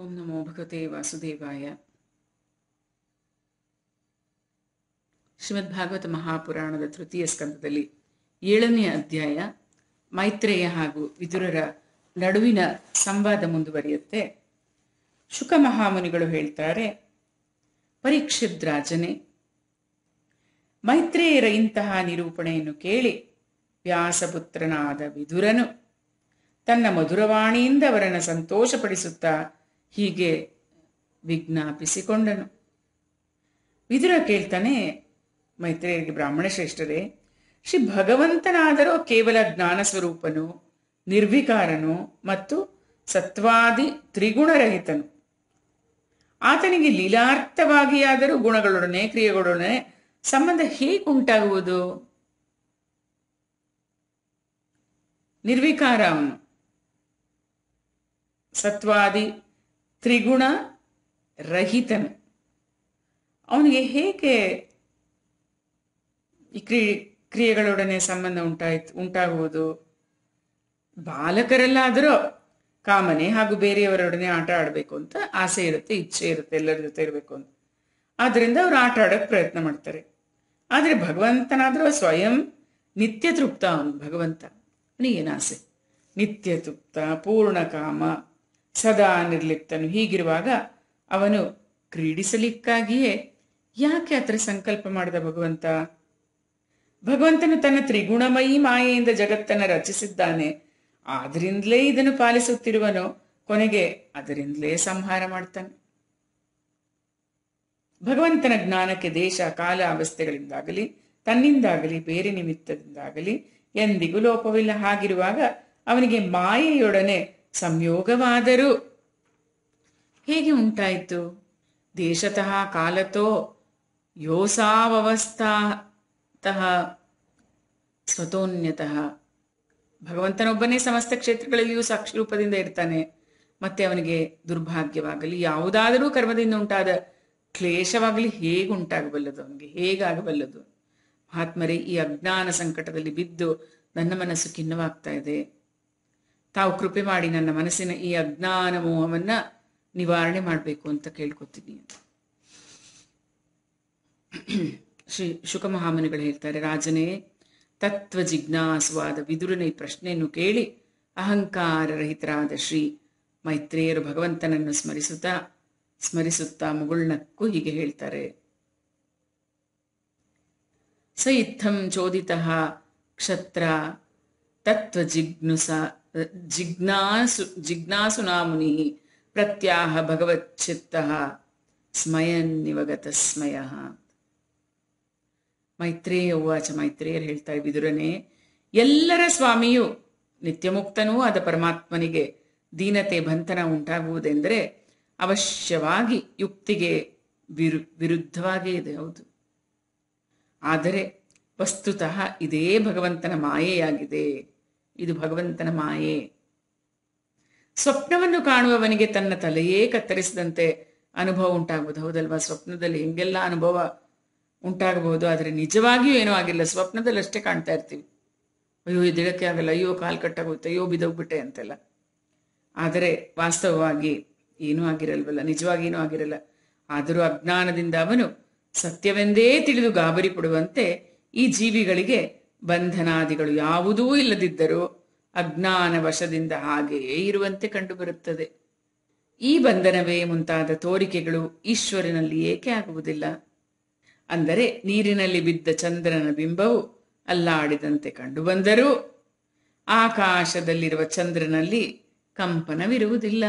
ಓಂ ನಮೋ ಭಗವತೆ ವಾಸುದೇವಾಯ ಶ್ರೀಮದ್ ಭಾಗವತ ಮಹಾಪುರಾಣದ ತೃತೀಯ ಸ್ಕಂದದಲ್ಲಿ ಏಳನೇ ಅಧ್ಯಾಯ ಮೈತ್ರೇಯ ಹಾಗೂ ವಿದುರರ ನಡುವಿನ ಸಂವಾದ ಮುಂದುವರಿಯುತ್ತೆ ಶುಕ ಮಹಾಮುನಿಗಳು ಹೇಳ್ತಾರೆ ಪರೀಕ್ಷಿದ್ರಾಜನೆ ಮೈತ್ರೇಯರ ಇಂತಹ ನಿರೂಪಣೆಯನ್ನು ಕೇಳಿ ವ್ಯಾಸಪುತ್ರನಾದ ವಿದುರನು ತನ್ನ ಮಧುರವಾಣಿಯಿಂದ ಅವರನ್ನು ಸಂತೋಷಪಡಿಸುತ್ತಾ ಹೀಗೆ ವಿಜ್ಞಾಪಿಸಿಕೊಂಡನು ವಿದುರ ಕೇಳ್ತಾನೆ ಮೈತ್ರೇಯರಿಗೆ ಬ್ರಾಹ್ಮಣ ಶ್ರೇಷ್ಠರೇ ಶ್ರೀ ಭಗವಂತನಾದರೋ ಕೇವಲ ಜ್ಞಾನ ಸ್ವರೂಪನು ನಿರ್ವಿಕಾರನು ಮತ್ತು ಸತ್ವಾದಿ ತ್ರಿಗುಣರಹಿತನು ಆತನಿಗೆ ಲೀಲಾರ್ಥವಾಗಿಯಾದರೂ ಗುಣಗಳೊಡನೆ ಕ್ರಿಯೆಗಳೊಡನೆ ಸಂಬಂಧ ಹೇಗುಂಟಾಗುವುದು ನಿರ್ವಿಕಾರ ಅವನು ಸತ್ವಾದಿ ತ್ರಿಗುಣ ರಹಿತನು ಅವನಿಗೆ ಹೇಗೆ ಈ ಕ್ರಿ ಕ್ರಿಯೆಗಳೊಡನೆ ಸಂಬಂಧ ಉಂಟಾಯ್ತು ಉಂಟಾಗುವುದು ಬಾಲಕರಲ್ಲಾದರೂ ಕಾಮನೆ ಹಾಗೂ ಬೇರೆಯವರೊಡನೆ ಆಟ ಆಡಬೇಕು ಅಂತ ಆಸೆ ಇರುತ್ತೆ ಇಚ್ಛೆ ಇರುತ್ತೆ ಎಲ್ಲರ ಜೊತೆ ಇರಬೇಕು ಅಂತ ಆದ್ರಿಂದ ಅವ್ರು ಆಟ ಆಡೋಕೆ ಪ್ರಯತ್ನ ಮಾಡ್ತಾರೆ ಆದರೆ ಭಗವಂತನಾದರೂ ಸ್ವಯಂ ನಿತ್ಯ ತೃಪ್ತ ಅವನು ಭಗವಂತ ಅವನಿಗೇನು ಆಸೆ ನಿತ್ಯ ತೃಪ್ತ ಪೂರ್ಣ ಕಾಮ ಸದಾ ನಿರ್ಲಿಪ್ತನು ಹೀಗಿರುವಾಗ ಅವನು ಕ್ರೀಡಿಸಲಿಕ್ಕಾಗಿಯೇ ಯಾಕೆ ಆತರ ಸಂಕಲ್ಪ ಮಾಡಿದ ಭಗವಂತ ಭಗವಂತನು ತನ್ನ ತ್ರಿಗುಣಮಯಿ ಮಾಯೆಯಿಂದ ಜಗತ್ತನ್ನು ರಚಿಸಿದ್ದಾನೆ ಆದ್ರಿಂದಲೇ ಇದನ್ನು ಪಾಲಿಸುತ್ತಿರುವನು ಕೊನೆಗೆ ಅದರಿಂದಲೇ ಸಂಹಾರ ಮಾಡ್ತಾನೆ ಭಗವಂತನ ಜ್ಞಾನಕ್ಕೆ ದೇಶ ಕಾಲ ಅವಸ್ಥೆಗಳಿಂದಾಗಲಿ ತನ್ನಿಂದಾಗಲಿ ಬೇರೆ ನಿಮಿತ್ತದಿಂದಾಗಲಿ ಎಂದಿಗೂ ಲೋಪವಿಲ್ಲ ಹಾಗಿರುವಾಗ ಅವನಿಗೆ ಮಾಯೆಯೊಡನೆ ಸಂಯೋಗವಾದರೂ ಹೇಗೆ ಉಂಟಾಯಿತು ದೇಶತಃ ಕಾಲತೋ ಯೋಸಾವಸ್ಥಾತಃ ಸ್ವತೋನ್ಯತಃ ಭಗವಂತನೊಬ್ಬನೇ ಸಮಸ್ತ ಕ್ಷೇತ್ರಗಳಲ್ಲಿಯೂ ಸಾಕ್ಷಿ ರೂಪದಿಂದ ಇರ್ತಾನೆ ಮತ್ತೆ ಅವನಿಗೆ ದುರ್ಭಾಗ್ಯವಾಗಲಿ ಯಾವುದಾದರೂ ಕರ್ಮದಿಂದ ಉಂಟಾದ ಕ್ಲೇಶವಾಗಲಿ ಹೇಗೆ ಉಂಟಾಗಬಲ್ಲದು ಅವನಿಗೆ ಹೇಗಾಗಬಲ್ಲದು ಮಹಾತ್ಮರೇ ಈ ಅಜ್ಞಾನ ಸಂಕಟದಲ್ಲಿ ಬಿದ್ದು ನನ್ನ ಮನಸ್ಸು ಖಿನ್ನವಾಗ್ತಾ ಇದೆ ತಾವು ಕೃಪೆ ಮಾಡಿ ನನ್ನ ಮನಸ್ಸಿನ ಈ ಅಜ್ಞಾನ ಮೋಹವನ್ನ ನಿವಾರಣೆ ಮಾಡಬೇಕು ಅಂತ ಕೇಳ್ಕೊತೀನಿ ಶ್ರೀ ಶುಕಮಹಾಮುನಿಗಳು ಹೇಳ್ತಾರೆ ರಾಜನೇ ತತ್ವ ಜಿಜ್ಞಾಸುವಾದ ವಿದುರನ ಈ ಪ್ರಶ್ನೆಯನ್ನು ಕೇಳಿ ಅಹಂಕಾರ ರಹಿತರಾದ ಶ್ರೀ ಮೈತ್ರೇಯರು ಭಗವಂತನನ್ನು ಸ್ಮರಿಸುತ್ತಾ ಸ್ಮರಿಸುತ್ತಾ ಮುಗುಳ್ನಕ್ಕೂ ಹೀಗೆ ಹೇಳ್ತಾರೆ ಸ ಇತ್ತಂ ಚೋದಿತ ಕ್ಷತ್ರ ತತ್ವ ಜಿಗ್ನುಸ ಜಿಜ್ಞಾಸು ಜಿಜ್ಞಾಸುನಾ ಮುನಿ ಪ್ರತ್ಯಾಹ ಭಗವಚ್ಚಿತ್ತ ಸ್ಮಯನ್ನಿವಗತ ಸ್ಮಯ ಮೈತ್ರೇಯ ಉವಾಚ ಮೈತ್ರೇಯರು ಹೇಳ್ತಾರೆ ವಿದುರನೇ ಎಲ್ಲರ ಸ್ವಾಮಿಯು ನಿತ್ಯಮುಕ್ತನೂ ಆದ ಪರಮಾತ್ಮನಿಗೆ ದೀನತೆ ಬಂಧನ ಉಂಟಾಗುವುದೆಂದರೆ ಅವಶ್ಯವಾಗಿ ಯುಕ್ತಿಗೆ ವಿರು ವಿರುದ್ಧವಾಗೇ ಇದೆ ಹೌದು ಆದರೆ ವಸ್ತುತಃ ಇದೇ ಭಗವಂತನ ಮಾಯೆಯಾಗಿದೆ ಇದು ಭಗವಂತನ ಮಾಯೆ ಸ್ವಪ್ನವನ್ನು ಕಾಣುವವನಿಗೆ ತನ್ನ ತಲೆಯೇ ಕತ್ತರಿಸಿದಂತೆ ಅನುಭವ ಉಂಟಾಗುವುದು ಹೌದಲ್ವಾ ಸ್ವಪ್ನದಲ್ಲಿ ಹೆಂಗೆಲ್ಲ ಅನುಭವ ಉಂಟಾಗಬಹುದು ಆದರೆ ನಿಜವಾಗಿಯೂ ಏನೂ ಆಗಿಲ್ಲ ಸ್ವಪ್ನದಲ್ಲಿ ಅಷ್ಟೇ ಕಾಣ್ತಾ ಇರ್ತೀವಿ ಅಯ್ಯೋ ಎದ್ದೇಳಕ್ಕೆ ಆಗಲ್ಲ ಅಯ್ಯೋ ಕಾಲು ಕಟ್ಟಾಗೋಗುತ್ತೆ ಅಯ್ಯೋ ಬಿದೋಗ್ಬಿಟ್ಟೆ ಅಂತೆಲ್ಲ ಆದರೆ ವಾಸ್ತವವಾಗಿ ಏನೂ ಆಗಿರಲ್ವಲ್ಲ ನಿಜವಾಗಿ ಏನೂ ಆಗಿರಲ್ಲ ಆದರೂ ಅಜ್ಞಾನದಿಂದ ಅವನು ಸತ್ಯವೆಂದೇ ತಿಳಿದು ಗಾಬರಿ ಪಡುವಂತೆ ಈ ಜೀವಿಗಳಿಗೆ ಬಂಧನಾದಿಗಳು ಯಾವುದೂ ಇಲ್ಲದಿದ್ದರೂ ಅಜ್ಞಾನ ವಶದಿಂದ ಹಾಗೆಯೇ ಇರುವಂತೆ ಕಂಡುಬರುತ್ತದೆ ಈ ಬಂಧನವೇ ಮುಂತಾದ ತೋರಿಕೆಗಳು ಈಶ್ವರನಲ್ಲಿ ಏಕೆ ಆಗುವುದಿಲ್ಲ ಅಂದರೆ ನೀರಿನಲ್ಲಿ ಬಿದ್ದ ಚಂದ್ರನ ಬಿಂಬವು ಅಲ್ಲಾಡಿದಂತೆ ಕಂಡುಬಂದರೂ ಆಕಾಶದಲ್ಲಿರುವ ಚಂದ್ರನಲ್ಲಿ ಕಂಪನವಿರುವುದಿಲ್ಲ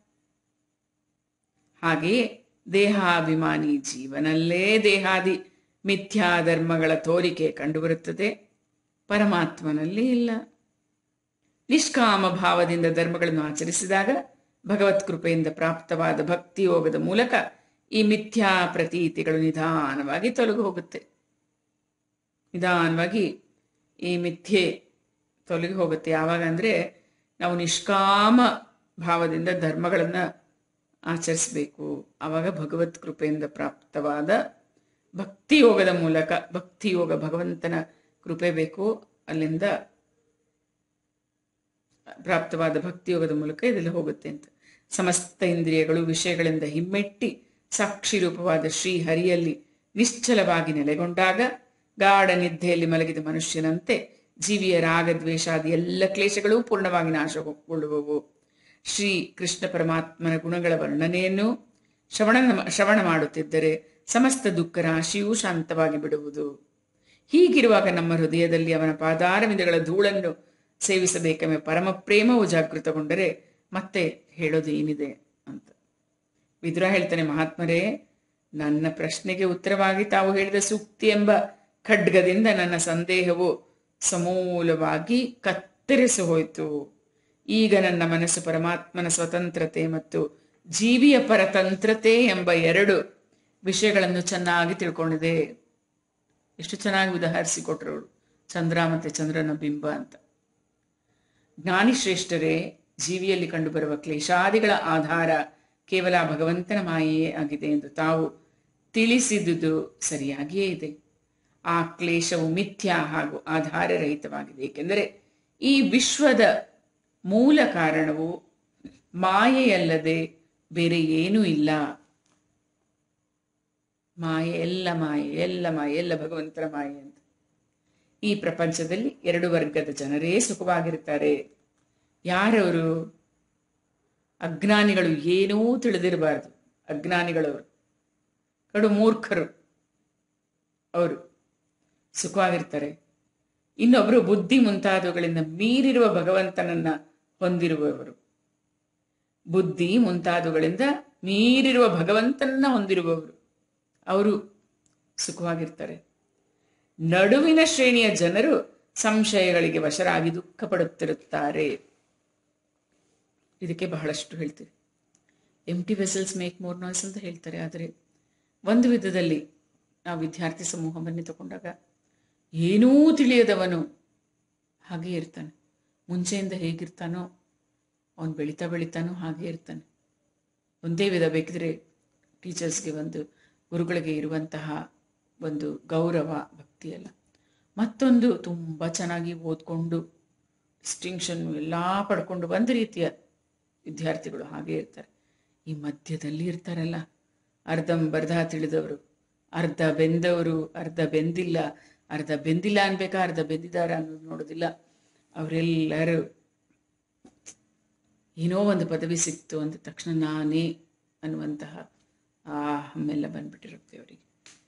ಹಾಗೆಯೇ ದೇಹಾಭಿಮಾನಿ ಜೀವನಲ್ಲೇ ದೇಹಾದಿ ಮಿಥ್ಯಾಧರ್ಮಗಳ ತೋರಿಕೆ ಕಂಡುಬರುತ್ತದೆ ಪರಮಾತ್ಮನಲ್ಲಿ ಇಲ್ಲ ನಿಷ್ಕಾಮ ಭಾವದಿಂದ ಧರ್ಮಗಳನ್ನು ಆಚರಿಸಿದಾಗ ಭಗವತ್ ಕೃಪೆಯಿಂದ ಪ್ರಾಪ್ತವಾದ ಭಕ್ತಿ ಯೋಗದ ಮೂಲಕ ಈ ಮಿಥ್ಯಾ ಪ್ರತೀತಿಗಳು ನಿಧಾನವಾಗಿ ತೊಲಗು ಹೋಗುತ್ತೆ ನಿಧಾನವಾಗಿ ಈ ಮಿಥ್ಯೆ ತೊಲಗಿ ಹೋಗುತ್ತೆ ಯಾವಾಗ ಅಂದರೆ ನಾವು ನಿಷ್ಕಾಮ ಭಾವದಿಂದ ಧರ್ಮಗಳನ್ನು ಆಚರಿಸಬೇಕು ಆವಾಗ ಭಗವತ್ ಕೃಪೆಯಿಂದ ಪ್ರಾಪ್ತವಾದ ಭಕ್ತಿ ಯೋಗದ ಮೂಲಕ ಭಕ್ತಿ ಯೋಗ ಭಗವಂತನ ಕೃಪೆ ಬೇಕು ಅಲ್ಲಿಂದ ಪ್ರಾಪ್ತವಾದ ಭಕ್ತಿಯೋಗದ ಮೂಲಕ ಇದೆಲ್ಲ ಹೋಗುತ್ತೆ ಅಂತ ಸಮಸ್ತ ಇಂದ್ರಿಯಗಳು ವಿಷಯಗಳಿಂದ ಹಿಮ್ಮೆಟ್ಟಿ ಸಾಕ್ಷಿ ರೂಪವಾದ ಶ್ರೀಹರಿಯಲ್ಲಿ ನಿಶ್ಚಲವಾಗಿ ನೆಲೆಗೊಂಡಾಗ ಗಾಢ ನಿದ್ದೆಯಲ್ಲಿ ಮಲಗಿದ ಮನುಷ್ಯನಂತೆ ಜೀವಿಯ ರಾಗ ದ್ವೇಷಾದಿ ಎಲ್ಲ ಕ್ಲೇಶಗಳೂ ಪೂರ್ಣವಾಗಿ ನಾಶಗೊಳ್ಳುವವು ಶ್ರೀ ಕೃಷ್ಣ ಪರಮಾತ್ಮನ ಗುಣಗಳ ವರ್ಣನೆಯನ್ನು ಶ್ರವಣ ಶ್ರವಣ ಮಾಡುತ್ತಿದ್ದರೆ ಸಮಸ್ತ ದುಃಖ ರಾಶಿಯೂ ಶಾಂತವಾಗಿ ಬಿಡುವುದು ಹೀಗಿರುವಾಗ ನಮ್ಮ ಹೃದಯದಲ್ಲಿ ಅವನ ಪಾದಾರವಿಂದಗಳ ಧೂಳನ್ನು ಸೇವಿಸಬೇಕೆಂಬ ಪರಮ ಪ್ರೇಮವು ಜಾಗೃತಗೊಂಡರೆ ಮತ್ತೆ ಹೇಳೋದು ಏನಿದೆ ಅಂತ ವಿದುರ ಹೇಳ್ತಾನೆ ಮಹಾತ್ಮರೇ ನನ್ನ ಪ್ರಶ್ನೆಗೆ ಉತ್ತರವಾಗಿ ತಾವು ಹೇಳಿದ ಸೂಕ್ತಿ ಎಂಬ ಖಡ್ಗದಿಂದ ನನ್ನ ಸಂದೇಹವು ಸಮೂಲವಾಗಿ ಕತ್ತರಿಸಿ ಹೋಯಿತು ಈಗ ನನ್ನ ಮನಸ್ಸು ಪರಮಾತ್ಮನ ಸ್ವತಂತ್ರತೆ ಮತ್ತು ಜೀವಿಯ ಪರತಂತ್ರತೆ ಎಂಬ ಎರಡು ವಿಷಯಗಳನ್ನು ಚೆನ್ನಾಗಿ ತಿಳ್ಕೊಂಡಿದೆ ಎಷ್ಟು ಚೆನ್ನಾಗಿ ಉದಾಹರಿಸಿಕೊಟ್ರು ಅವಳು ಚಂದ್ರ ಮತ್ತೆ ಚಂದ್ರನ ಬಿಂಬ ಅಂತ ಜ್ಞಾನಿ ಶ್ರೇಷ್ಠರೇ ಜೀವಿಯಲ್ಲಿ ಕಂಡುಬರುವ ಕ್ಲೇಶಾದಿಗಳ ಆಧಾರ ಕೇವಲ ಭಗವಂತನ ಮಾಯೆಯೇ ಆಗಿದೆ ಎಂದು ತಾವು ತಿಳಿಸಿದುದು ಸರಿಯಾಗಿಯೇ ಇದೆ ಆ ಕ್ಲೇಶವು ಮಿಥ್ಯ ಹಾಗೂ ಆಧಾರರಹಿತವಾಗಿದೆ ಏಕೆಂದರೆ ಈ ವಿಶ್ವದ ಮೂಲ ಕಾರಣವು ಮಾಯೆಯಲ್ಲದೆ ಬೇರೆ ಏನೂ ಇಲ್ಲ ಮಾಯೆ ಎಲ್ಲ ಮಾಯೆ ಎಲ್ಲ ಮಾಯೆ ಎಲ್ಲ ಭಗವಂತನ ಮಾಯೆ ಅಂತ ಈ ಪ್ರಪಂಚದಲ್ಲಿ ಎರಡು ವರ್ಗದ ಜನರೇ ಸುಖವಾಗಿರ್ತಾರೆ ಯಾರವರು ಅಜ್ಞಾನಿಗಳು ಏನೂ ತಿಳಿದಿರಬಾರ್ದು ಅಜ್ಞಾನಿಗಳವರು ಕಡು ಮೂರ್ಖರು ಅವರು ಸುಖವಾಗಿರ್ತಾರೆ ಇನ್ನೊಬ್ರು ಬುದ್ಧಿ ಮುಂತಾದವುಗಳಿಂದ ಮೀರಿರುವ ಭಗವಂತನನ್ನ ಹೊಂದಿರುವವರು ಬುದ್ಧಿ ಮುಂತಾದವುಗಳಿಂದ ಮೀರಿರುವ ಭಗವಂತನನ್ನ ಹೊಂದಿರುವವರು ಅವರು ಸುಖವಾಗಿರ್ತಾರೆ ನಡುವಿನ ಶ್ರೇಣಿಯ ಜನರು ಸಂಶಯಗಳಿಗೆ ವಶರಾಗಿ ದುಃಖ ಪಡುತ್ತಿರುತ್ತಾರೆ ಇದಕ್ಕೆ ಬಹಳಷ್ಟು ಹೇಳ್ತೀವಿ empty vessels make more noise ಅಂತ ಹೇಳ್ತಾರೆ ಆದರೆ ಒಂದು ವಿಧದಲ್ಲಿ ನಾವು ವಿದ್ಯಾರ್ಥಿ ಸಮೂಹವನ್ನೇ ತಗೊಂಡಾಗ ಏನೂ ತಿಳಿಯದವನು ಹಾಗೆ ಇರ್ತಾನೆ ಮುಂಚೆಯಿಂದ ಹೇಗಿರ್ತಾನೋ ಅವನು ಬೆಳೀತಾ ಬೆಳೀತಾನೋ ಹಾಗೆ ಇರ್ತಾನೆ ಒಂದೇ ವಿಧ ಬೇಕಿದ್ರೆ ಟೀಚರ್ಸ್ಗೆ ಒಂದು ಗುರುಗಳಿಗೆ ಇರುವಂತಹ ಒಂದು ಗೌರವ ಭಕ್ತಿ ಎಲ್ಲ ಮತ್ತೊಂದು ತುಂಬ ಚೆನ್ನಾಗಿ ಓದ್ಕೊಂಡು ಡಿಸ್ಟಿಂಕ್ಷನ್ ಎಲ್ಲ ಪಡ್ಕೊಂಡು ಒಂದು ರೀತಿಯ ವಿದ್ಯಾರ್ಥಿಗಳು ಹಾಗೆ ಇರ್ತಾರೆ ಈ ಮಧ್ಯದಲ್ಲಿ ಇರ್ತಾರಲ್ಲ ಅರ್ಧಂಬರ್ಧ ತಿಳಿದವರು ಅರ್ಧ ಬೆಂದವರು ಅರ್ಧ ಬೆಂದಿಲ್ಲ ಅರ್ಧ ಬೆಂದಿಲ್ಲ ಅನ್ಬೇಕಾ ಅರ್ಧ ಬೆಂದಿದ್ದಾರೆ ಅನ್ನೋದು ನೋಡೋದಿಲ್ಲ ಅವರೆಲ್ಲರೂ ಏನೋ ಒಂದು ಪದವಿ ಸಿಕ್ತು ಅಂದ ತಕ್ಷಣ ನಾನೇ ಅನ್ನುವಂತಹ ಆ ಹಮ್ಮೆಲ್ಲ ಬಂದ್ಬಿಟ್ಟಿರುತ್ತೆ ಅವರಿಗೆ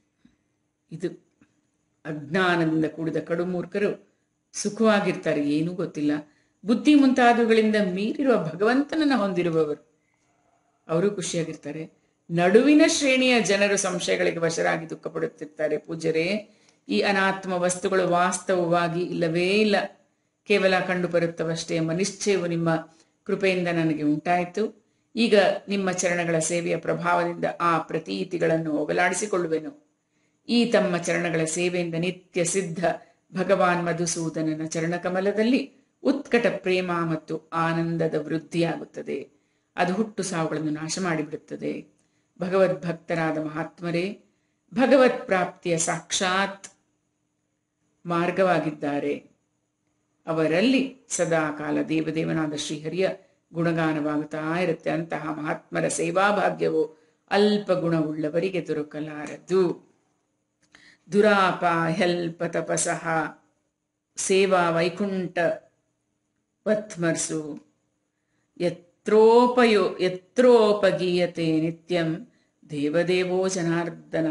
ಇದು ಅಜ್ಞಾನದಿಂದ ಕೂಡಿದ ಕಡುಮೂರ್ಖರು ಸುಖವಾಗಿರ್ತಾರೆ ಏನೂ ಗೊತ್ತಿಲ್ಲ ಬುದ್ಧಿ ಮುಂತಾದವುಗಳಿಂದ ಮೀರಿರುವ ಭಗವಂತನನ್ನ ಹೊಂದಿರುವವರು ಅವರು ಖುಷಿಯಾಗಿರ್ತಾರೆ ನಡುವಿನ ಶ್ರೇಣಿಯ ಜನರು ಸಂಶಯಗಳಿಗೆ ವಶರಾಗಿ ದುಃಖ ಪಡುತ್ತಿರ್ತಾರೆ ಪೂಜ್ಯರೇ ಈ ಅನಾತ್ಮ ವಸ್ತುಗಳು ವಾಸ್ತವವಾಗಿ ಇಲ್ಲವೇ ಇಲ್ಲ ಕೇವಲ ಕಂಡು ಬರುತ್ತವಷ್ಟೇ ಎಂಬ ನಿಶ್ಚಯವು ನಿಮ್ಮ ಕೃಪೆಯಿಂದ ನನಗೆ ಉಂಟಾಯಿತು ಈಗ ನಿಮ್ಮ ಚರಣಗಳ ಸೇವೆಯ ಪ್ರಭಾವದಿಂದ ಆ ಪ್ರತೀತಿಗಳನ್ನು ಹೋಗಲಾಡಿಸಿಕೊಳ್ಳುವೆನು ಈ ತಮ್ಮ ಚರಣಗಳ ಸೇವೆಯಿಂದ ನಿತ್ಯ ಸಿದ್ಧ ಭಗವಾನ್ ಮಧುಸೂದನನ ಚರಣಕಮಲದಲ್ಲಿ ಉತ್ಕಟ ಪ್ರೇಮ ಮತ್ತು ಆನಂದದ ವೃದ್ಧಿಯಾಗುತ್ತದೆ ಅದು ಹುಟ್ಟು ಸಾವುಗಳನ್ನು ನಾಶ ಮಾಡಿಬಿಡುತ್ತದೆ ಭಗವದ್ಭಕ್ತರಾದ ಮಹಾತ್ಮರೇ ಭಗವತ್ ಪ್ರಾಪ್ತಿಯ ಸಾಕ್ಷಾತ್ ಮಾರ್ಗವಾಗಿದ್ದಾರೆ ಅವರಲ್ಲಿ ಸದಾ ಕಾಲ ದೇವದೇವನಾದ ಶ್ರೀಹರಿಯ ಗುಣಗಾನವಾಗುತ್ತಾ ಇರುತ್ತೆ ಅಂತಹ ಮಹಾತ್ಮರ ಸೇವಾ ಭಾಗ್ಯವು ಅಲ್ಪ ಗುಣವುಳ್ಳವರಿಗೆ ದೊರಕಲಾರದು ದುರಾಪ ಹೆಲ್ಪ ತಪಸಃ ಸೇವಾ ವೈಕುಂಠ ವತ್ಮರ್ಸು ಯತ್ರೋಪಯೋ ಯತ್ರೋಪಗೀಯತೆ ನಿತ್ಯಂ ದೇವದೇವೋ ಜನಾರ್ದನ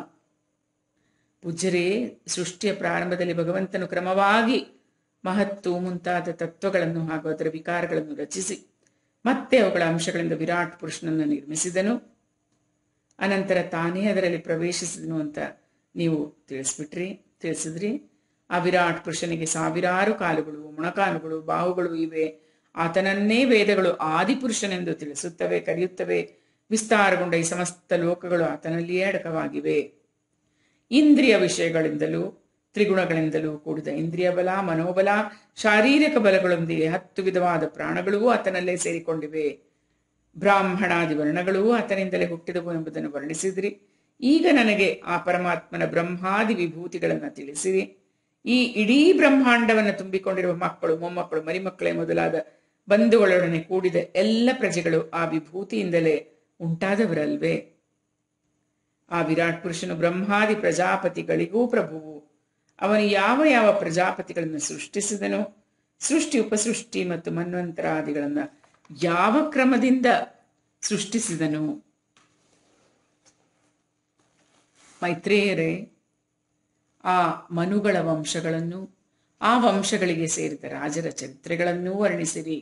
ಪೂಜ್ಯರೇ ಸೃಷ್ಟಿಯ ಪ್ರಾರಂಭದಲ್ಲಿ ಭಗವಂತನು ಕ್ರಮವಾಗಿ ಮಹತ್ತು ಮುಂತಾದ ತತ್ವಗಳನ್ನು ಹಾಗೂ ಅದರ ವಿಕಾರಗಳನ್ನು ರಚಿಸಿ ಮತ್ತೆ ಅವುಗಳ ಅಂಶಗಳಿಂದ ವಿರಾಟ್ ಪುರುಷನನ್ನು ನಿರ್ಮಿಸಿದನು ಅನಂತರ ತಾನೇ ಅದರಲ್ಲಿ ಪ್ರವೇಶಿಸಿದನು ಅಂತ ನೀವು ತಿಳಿಸ್ಬಿಟ್ರಿ ತಿಳಿಸಿದ್ರಿ ಆ ವಿರಾಟ್ ಪುರುಷನಿಗೆ ಸಾವಿರಾರು ಕಾಲುಗಳು ಮೊಣಕಾಲುಗಳು ಬಾಹುಗಳು ಇವೆ ಆತನನ್ನೇ ವೇದಗಳು ಆದಿಪುರುಷನೆಂದು ತಿಳಿಸುತ್ತವೆ ಕರೆಯುತ್ತವೆ ವಿಸ್ತಾರಗೊಂಡ ಈ ಸಮಸ್ತ ಲೋಕಗಳು ಆತನಲ್ಲಿಯೇ ಅಡಕವಾಗಿವೆ ಇಂದ್ರಿಯ ವಿಷಯಗಳಿಂದಲೂ ತ್ರಿಗುಣಗಳಿಂದಲೂ ಕೂಡಿದ ಇಂದ್ರಿಯ ಬಲ ಮನೋಬಲ ಶಾರೀರಿಕ ಬಲಗಳೊಂದಿಗೆ ಹತ್ತು ವಿಧವಾದ ಪ್ರಾಣಗಳೂ ಆತನಲ್ಲೇ ಸೇರಿಕೊಂಡಿವೆ ಬ್ರಾಹ್ಮಣಾದಿ ವರ್ಣಗಳೂ ಆತನಿಂದಲೇ ಹುಟ್ಟಿದವು ಎಂಬುದನ್ನು ವರ್ಣಿಸಿದ್ರಿ ಈಗ ನನಗೆ ಆ ಪರಮಾತ್ಮನ ಬ್ರಹ್ಮಾದಿ ವಿಭೂತಿಗಳನ್ನು ತಿಳಿಸಿರಿ ಈ ಇಡೀ ಬ್ರಹ್ಮಾಂಡವನ್ನು ತುಂಬಿಕೊಂಡಿರುವ ಮಕ್ಕಳು ಮೊಮ್ಮಕ್ಕಳು ಮರಿಮಕ್ಕಳೇ ಮೊದಲಾದ ಬಂಧುಗಳೊಡನೆ ಕೂಡಿದ ಎಲ್ಲ ಪ್ರಜೆಗಳು ಆ ವಿಭೂತಿಯಿಂದಲೇ ಉಂಟಾದವರಲ್ವೇ ಆ ವಿರಾಟ್ ಪುರುಷನು ಬ್ರಹ್ಮಾದಿ ಪ್ರಜಾಪತಿಗಳಿಗೂ ಪ್ರಭುವು ಅವನು ಯಾವ ಯಾವ ಪ್ರಜಾಪತಿಗಳನ್ನು ಸೃಷ್ಟಿಸಿದನು ಸೃಷ್ಟಿ ಉಪಸೃಷ್ಟಿ ಮತ್ತು ಮನ್ವಂತರಾದಿಗಳನ್ನ ಯಾವ ಕ್ರಮದಿಂದ ಸೃಷ್ಟಿಸಿದನು ಮೈತ್ರೇಯರೇ ಆ ಮನುಗಳ ವಂಶಗಳನ್ನು ಆ ವಂಶಗಳಿಗೆ ಸೇರಿದ ರಾಜರ ಚರಿತ್ರೆಗಳನ್ನೂ ವರ್ಣಿಸಿರಿ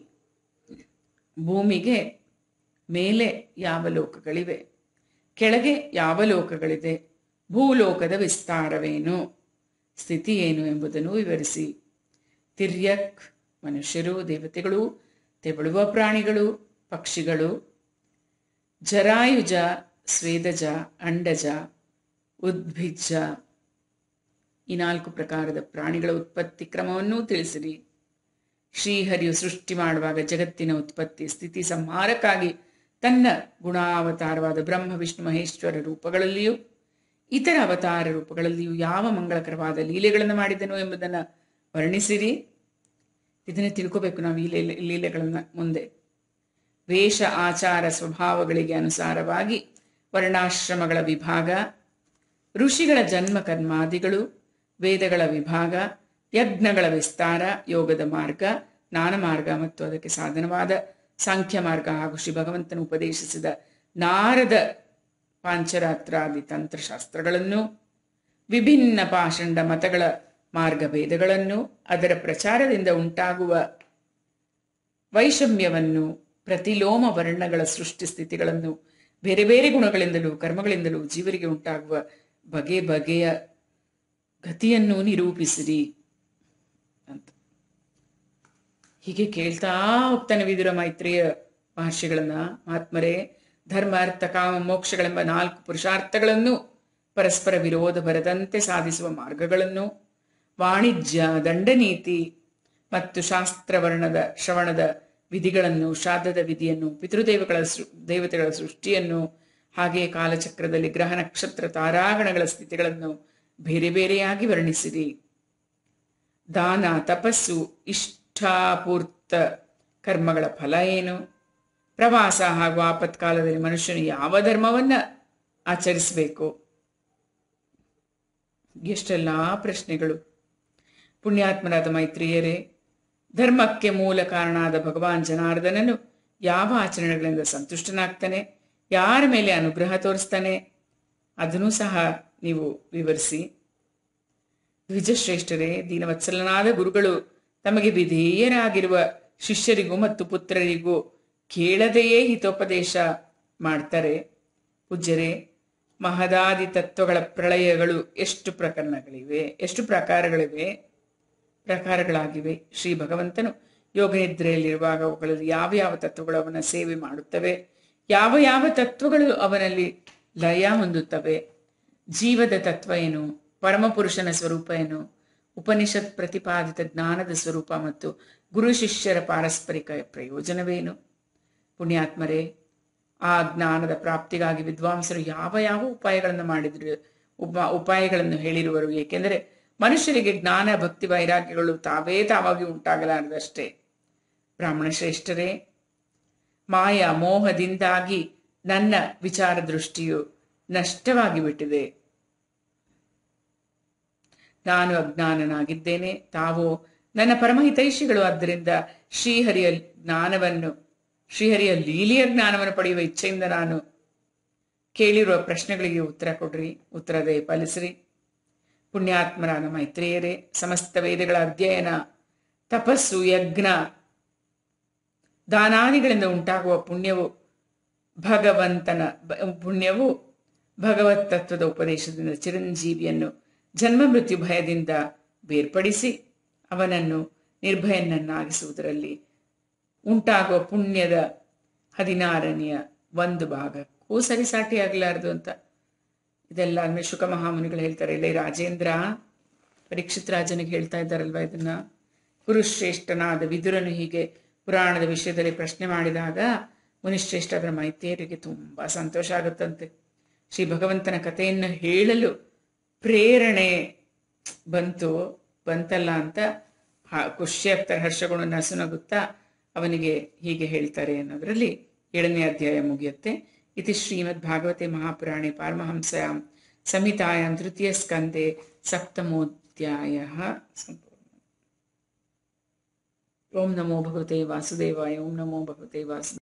ಭೂಮಿಗೆ ಮೇಲೆ ಯಾವ ಲೋಕಗಳಿವೆ ಕೆಳಗೆ ಯಾವ ಲೋಕಗಳಿದೆ ಭೂಲೋಕದ ವಿಸ್ತಾರವೇನು ಸ್ಥಿತಿ ಏನು ಎಂಬುದನ್ನು ವಿವರಿಸಿ ತಿರ್ಯಕ್ ಮನುಷ್ಯರು ದೇವತೆಗಳು ತೆವಳುವ ಪ್ರಾಣಿಗಳು ಪಕ್ಷಿಗಳು ಜರಾಯುಜ ಸ್ವೇದಜ ಅಂಡಜ ಉದ್ಭಿಜ್ಜ ಈ ನಾಲ್ಕು ಪ್ರಕಾರದ ಪ್ರಾಣಿಗಳ ಉತ್ಪತ್ತಿ ಕ್ರಮವನ್ನೂ ತಿಳಿಸಿರಿ ಶ್ರೀಹರಿಯು ಸೃಷ್ಟಿ ಮಾಡುವಾಗ ಜಗತ್ತಿನ ಉತ್ಪತ್ತಿ ಸ್ಥಿತಿ ಸಂಹಾರಕ್ಕಾಗಿ ತನ್ನ ಗುಣಾವತಾರವಾದ ಬ್ರಹ್ಮ ವಿಷ್ಣು ಮಹೇಶ್ವರ ರೂಪಗಳಲ್ಲಿಯೂ ಇತರ ಅವತಾರ ರೂಪಗಳಲ್ಲಿಯೂ ಯಾವ ಮಂಗಳಕರವಾದ ಲೀಲೆಗಳನ್ನು ಮಾಡಿದನು ಎಂಬುದನ್ನು ವರ್ಣಿಸಿರಿ ಇದನ್ನು ತಿಳ್ಕೋಬೇಕು ನಾವು ಈ ಲೀಲೆ ಲೀಲೆಗಳನ್ನ ಮುಂದೆ ವೇಷ ಆಚಾರ ಸ್ವಭಾವಗಳಿಗೆ ಅನುಸಾರವಾಗಿ ವರ್ಣಾಶ್ರಮಗಳ ವಿಭಾಗ ಋಷಿಗಳ ಜನ್ಮ ಕರ್ಮಾದಿಗಳು ವೇದಗಳ ವಿಭಾಗ ಯಜ್ಞಗಳ ವಿಸ್ತಾರ ಯೋಗದ ಮಾರ್ಗ ಜ್ಞಾನ ಮಾರ್ಗ ಮತ್ತು ಅದಕ್ಕೆ ಸಾಧನವಾದ ಸಾಂಖ್ಯ ಮಾರ್ಗ ಹಾಗೂ ಶ್ರೀ ಭಗವಂತನು ಉಪದೇಶಿಸಿದ ನಾರದ ಪಾಂಚರಾತ್ರಾದಿ ತಂತ್ರಶಾಸ್ತ್ರಗಳನ್ನು ವಿಭಿನ್ನ ಪಾಷಂಡ ಮತಗಳ ಮಾರ್ಗಭೇದಗಳನ್ನು ಅದರ ಪ್ರಚಾರದಿಂದ ಉಂಟಾಗುವ ವೈಷಮ್ಯವನ್ನು ಪ್ರತಿಲೋಮ ವರ್ಣಗಳ ಸೃಷ್ಟಿ ಸ್ಥಿತಿಗಳನ್ನು ಬೇರೆ ಬೇರೆ ಗುಣಗಳಿಂದಲೂ ಕರ್ಮಗಳಿಂದಲೂ ಜೀವರಿಗೆ ಉಂಟಾಗುವ ಬಗೆ ಬಗೆಯ ಗತಿಯನ್ನು ನಿರೂಪಿಸಿರಿ ಅಂತ ಹೀಗೆ ಕೇಳ್ತಾ ಹೋಗ್ತಾನೆ ವಿದುರ ಮೈತ್ರಿಯ ಮಹರ್ಷಿಗಳನ್ನ ಮಹಾತ್ಮರೇ ಧರ್ಮ ಅರ್ಥ ಕಾಮ ಮೋಕ್ಷಗಳೆಂಬ ನಾಲ್ಕು ಪುರುಷಾರ್ಥಗಳನ್ನು ಪರಸ್ಪರ ವಿರೋಧ ಬರದಂತೆ ಸಾಧಿಸುವ ಮಾರ್ಗಗಳನ್ನು ವಾಣಿಜ್ಯ ದಂಡನೀತಿ ಮತ್ತು ಶಾಸ್ತ್ರವರ್ಣದ ಶ್ರವಣದ ವಿಧಿಗಳನ್ನು ಶ್ರಾದ್ದದ ವಿಧಿಯನ್ನು ಪಿತೃದೇವಗಳ ಸೃ ದೇವತೆಗಳ ಸೃಷ್ಟಿಯನ್ನು ಹಾಗೆಯೇ ಕಾಲಚಕ್ರದಲ್ಲಿ ಗ್ರಹ ನಕ್ಷತ್ರ ತಾರಾಗಣಗಳ ಸ್ಥಿತಿಗಳನ್ನು ಬೇರೆ ಬೇರೆಯಾಗಿ ವರ್ಣಿಸಿರಿ ದಾನ ತಪಸ್ಸು ಇಷ್ಟಾಪೂರ್ತ ಕರ್ಮಗಳ ಫಲ ಏನು ಪ್ರವಾಸ ಹಾಗೂ ಆಪತ್ಕಾಲದಲ್ಲಿ ಮನುಷ್ಯನು ಯಾವ ಧರ್ಮವನ್ನ ಆಚರಿಸಬೇಕು ಎಷ್ಟೆಲ್ಲಾ ಪ್ರಶ್ನೆಗಳು ಪುಣ್ಯಾತ್ಮರಾದ ಮೈತ್ರಿಯರೇ ಧರ್ಮಕ್ಕೆ ಮೂಲ ಕಾರಣಾದ ಭಗವಾನ್ ಜನಾರ್ದನನು ಯಾವ ಆಚರಣೆಗಳಿಂದ ಸಂತುಷ್ಟನಾಗ್ತಾನೆ ಯಾರ ಮೇಲೆ ಅನುಗ್ರಹ ತೋರಿಸ್ತಾನೆ ಅದನ್ನೂ ಸಹ ನೀವು ವಿವರಿಸಿ ದ್ವಿಜಶ್ರೇಷ್ಠರೇ ದೀನವತ್ಸಲನಾದ ಗುರುಗಳು ತಮಗೆ ವಿಧೇಯರಾಗಿರುವ ಶಿಷ್ಯರಿಗೂ ಮತ್ತು ಪುತ್ರರಿಗೂ ಕೇಳದೆಯೇ ಹಿತೋಪದೇಶ ಮಾಡ್ತಾರೆ ಪೂಜ್ಯರೇ ಮಹದಾದಿ ತತ್ವಗಳ ಪ್ರಳಯಗಳು ಎಷ್ಟು ಪ್ರಕರಣಗಳಿವೆ ಎಷ್ಟು ಪ್ರಕಾರಗಳಿವೆ ಪ್ರಕಾರಗಳಾಗಿವೆ ಶ್ರೀ ಭಗವಂತನು ಯೋಗನಿದ್ರೆಯಲ್ಲಿರುವಾಗ ಅವುಗಳಲ್ಲಿ ಯಾವ ಯಾವ ತತ್ವಗಳು ಅವನ ಸೇವೆ ಮಾಡುತ್ತವೆ ಯಾವ ಯಾವ ತತ್ವಗಳು ಅವನಲ್ಲಿ ಲಯ ಹೊಂದುತ್ತವೆ ಜೀವದ ತತ್ವ ಏನು ಪರಮಪುರುಷನ ಸ್ವರೂಪ ಏನು ಉಪನಿಷತ್ ಪ್ರತಿಪಾದಿತ ಜ್ಞಾನದ ಸ್ವರೂಪ ಮತ್ತು ಗುರು ಶಿಷ್ಯರ ಪಾರಸ್ಪರಿಕ ಪ್ರಯೋಜನವೇನು ಪುಣ್ಯಾತ್ಮರೇ ಆ ಜ್ಞಾನದ ಪ್ರಾಪ್ತಿಗಾಗಿ ವಿದ್ವಾಂಸರು ಯಾವ ಯಾವ ಉಪಾಯಗಳನ್ನು ಮಾಡಿದ್ರು ಉಪ ಉಪಾಯಗಳನ್ನು ಹೇಳಿರುವರು ಏಕೆಂದರೆ ಮನುಷ್ಯರಿಗೆ ಜ್ಞಾನ ಭಕ್ತಿ ವೈರಾಗ್ಯಗಳು ತಾವೇ ತಾವಾಗಿ ಉಂಟಾಗಲಾರದಷ್ಟೇ ಬ್ರಾಹ್ಮಣ ಶ್ರೇಷ್ಠರೇ ಮಾಯ ಮೋಹದಿಂದಾಗಿ ನನ್ನ ವಿಚಾರ ದೃಷ್ಟಿಯು ನಷ್ಟವಾಗಿ ಬಿಟ್ಟಿದೆ ನಾನು ಅಜ್ಞಾನನಾಗಿದ್ದೇನೆ ತಾವು ನನ್ನ ಪರಮಹಿತೈಷಿಗಳು ಆದ್ದರಿಂದ ಶ್ರೀಹರಿಯ ಜ್ಞಾನವನ್ನು ಶ್ರೀಹರಿಯ ಲೀಲೆಯ ಜ್ಞಾನವನ್ನು ಪಡೆಯುವ ಇಚ್ಛೆಯಿಂದ ನಾನು ಕೇಳಿರುವ ಪ್ರಶ್ನೆಗಳಿಗೆ ಉತ್ತರ ಕೊಡ್ರಿ ಉತ್ತರದೇ ಪಾಲಿಸ್ರಿ ಪುಣ್ಯಾತ್ಮರಾದ ಮೈತ್ರಿಯರೇ ಸಮಸ್ತ ವೇದಗಳ ಅಧ್ಯಯನ ತಪಸ್ಸು ಯಜ್ಞ ದಾನಾದಿಗಳಿಂದ ಉಂಟಾಗುವ ಪುಣ್ಯವು ಭಗವಂತನ ಬ- ಪುಣ್ಯವು ಭಗವತ್ ತತ್ವದ ಉಪದೇಶದಿಂದ ಚಿರಂಜೀವಿಯನ್ನು ಜನ್ಮ ಮೃತ್ಯು ಭಯದಿಂದ ಬೇರ್ಪಡಿಸಿ ಅವನನ್ನು ನಿರ್ಭಯನನ್ನಾಗಿಸುವುದರಲ್ಲಿ ಉಂಟಾಗುವ ಪುಣ್ಯದ ಹದಿನಾರನೆಯ ಒಂದು ಭಾಗಕ್ಕೂ ಸರಿಸಾಟಿಯಾಗಲಾರದು ಅಂತ ಇದೆಲ್ಲ ಅಂದ್ರೆ ಶುಕ ಮಹಾಮುನಿಗಳು ಹೇಳ್ತಾರೆ ಇಲ್ಲೇ ರಾಜೇಂದ್ರ ಪರೀಕ್ಷಿತ್ ರಾಜನಿಗೆ ಹೇಳ್ತಾ ಇದ್ದಾರಲ್ವಾ ಇದನ್ನ ಕುರುಶ್ರೇಷ್ಠನಾದ ವಿದುರನು ಹೀಗೆ ಪುರಾಣದ ವಿಷಯದಲ್ಲಿ ಪ್ರಶ್ನೆ ಮಾಡಿದಾಗ ಮುನಿಶ್ರೇಷ್ಠ ಅದರ ಮೈತ್ರಿಯರಿಗೆ ತುಂಬಾ ಸಂತೋಷ ಆಗುತ್ತಂತೆ ಶ್ರೀ ಭಗವಂತನ ಕಥೆಯನ್ನು ಹೇಳಲು ಪ್ರೇರಣೆ ಬಂತು ಬಂತಲ್ಲ ಅಂತ ಹ- ಖುಷಿ ಆಗ್ತಾರೆ ಹರ್ಷಗಳು ನಸುನಗುತ್ತಾ ಅವನಿಗೆ ಹೀಗೆ ಹೇಳ್ತಾರೆ ಅನ್ನೋದರಲ್ಲಿ ಏಳನೇ ಅಧ್ಯಾಯ ಮುಗಿಯುತ್ತೆ ಇತಿ ಶ್ರೀಮದ್ ಭಾಗವತೆ ಮಹಾಪುರಾಣೆ ಪಾರಮಹಂಸ್ಯಾಂ ಸಂಹಿತಾಯಾಂ ತೃತೀಯ ಸ್ಕಂದೆ ಸಪ್ತಮೋಧ್ಯಾಯ ಓಂ ನಮೋ ಭಗವತೆ ವಾಸುದೇವಾಯ ಓಂ ನಮೋ ಭಗವತೆ ವಾಸುದೇವ